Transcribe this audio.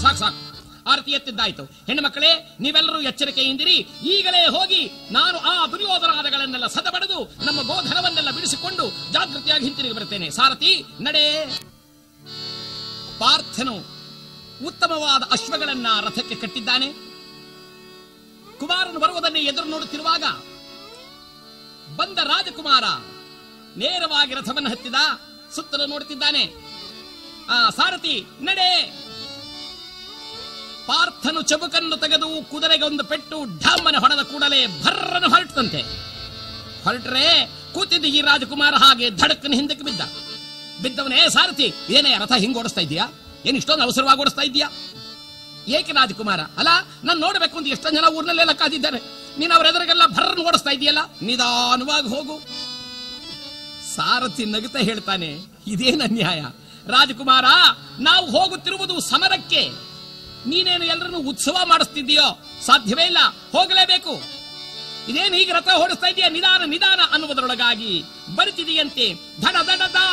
ಸಾಕು ಸಾಕು ಆರತಿ ಎತ್ತಿದ್ದಾಯ್ತು ಹೆಣ್ಣು ಮಕ್ಕಳೇ ನೀವೆಲ್ಲರೂ ಎಚ್ಚರಿಕೆಯಿಂದಿರಿ ಈಗಲೇ ಹೋಗಿ ನಾನು ಆ ದುರ್ಯೋಧನಾದಗಳನ್ನೆಲ್ಲ ಸದಬಡೆದು ನಮ್ಮ ಗೋಧನವನ್ನೆಲ್ಲ ಬಿಡಿಸಿಕೊಂಡು ಜಾಗೃತಿಯಾಗಿ ಹಿಂತಿರುಗಿ ಬರುತ್ತೇನೆ ಸಾರಥಿ ನಡೆ ಪಾರ್ಥನು ಉತ್ತಮವಾದ ಅಶ್ವಗಳನ್ನ ರಥಕ್ಕೆ ಕಟ್ಟಿದ್ದಾನೆ ಕುಮಾರನು ಬರುವುದನ್ನೇ ಎದುರು ನೋಡುತ್ತಿರುವಾಗ ಬಂದ ರಾಜಕುಮಾರ ನೇರವಾಗಿ ರಥವನ್ನು ಹತ್ತಿದ ಸುತ್ತಲೂ ನೋಡುತ್ತಿದ್ದಾನೆ ಆ ಸಾರಥಿ ನಡೆ ಪಾರ್ಥನು ಚಬುಕನ್ನು ತೆಗೆದು ಕುದುರೆಗೆ ಒಂದು ಪೆಟ್ಟು ಢಮ್ಮನೆ ಹೊಡೆದ ಕೂಡಲೇ ಭರ್ರನು ಹೊರಟಂತೆ ಹೊರಟ್ರೆ ಕೂತಿದ್ದ ಈ ರಾಜಕುಮಾರ ಹಾಗೆ ಧಡಕ್ಕನ ಹಿಂದಕ್ಕೆ ಬಿದ್ದ ಬಿದ್ದವನೇ ಸಾರಥಿ ಏನೇ ರಥ ಹಿಂಗ್ ಓಡಿಸ್ತಾ ಇದೀಯಾ ಏನ್ ಇಷ್ಟೊಂದು ಅವಸರವಾಗಿ ಓಡಿಸ್ತಾ ಇದೀಯಾ ಏಕೆ ರಾಜಕುಮಾರ ಅಲ್ಲ ನಾನು ನೋಡಬೇಕು ಅಂತ ಎಷ್ಟೊಂದು ಜನ ಊರ್ನಲ್ಲೆಲ್ಲ ಕಾದಿದ್ದಾರೆ ನೀನು ಅವರ ಎದುರಿಗೆಲ್ಲ ಭರ್ರನ್ನು ಓಡಿಸ್ತಾ ಇದೆಯಲ್ಲ ನಿಧಾನವಾಗಿ ಹೋಗು ಸಾರಥಿ ನಗುತ್ತಾ ಹೇಳ್ತಾನೆ ಇದೇನ ಅನ್ಯಾಯ ರಾಜಕುಮಾರ ನಾವು ಹೋಗುತ್ತಿರುವುದು ಸಮರಕ್ಕೆ ನೀನೇನು ಎಲ್ಲರನ್ನು ಉತ್ಸವ ಮಾಡಿಸ್ತಿದ್ದೀಯೋ ಸಾಧ್ಯವೇ ಇಲ್ಲ ಹೋಗಲೇಬೇಕು ಇದೇನು ಈಗ ರಥ ಓಡಿಸ್ತಾ ಇದೆಯಾ ನಿಧಾನ ನಿಧಾನ ಅನ್ನುವುದರೊಳಗಾಗಿ ಬರುತ್ತಿದೆಯಂತೆ ಧಡ ಧಡ ಧಡ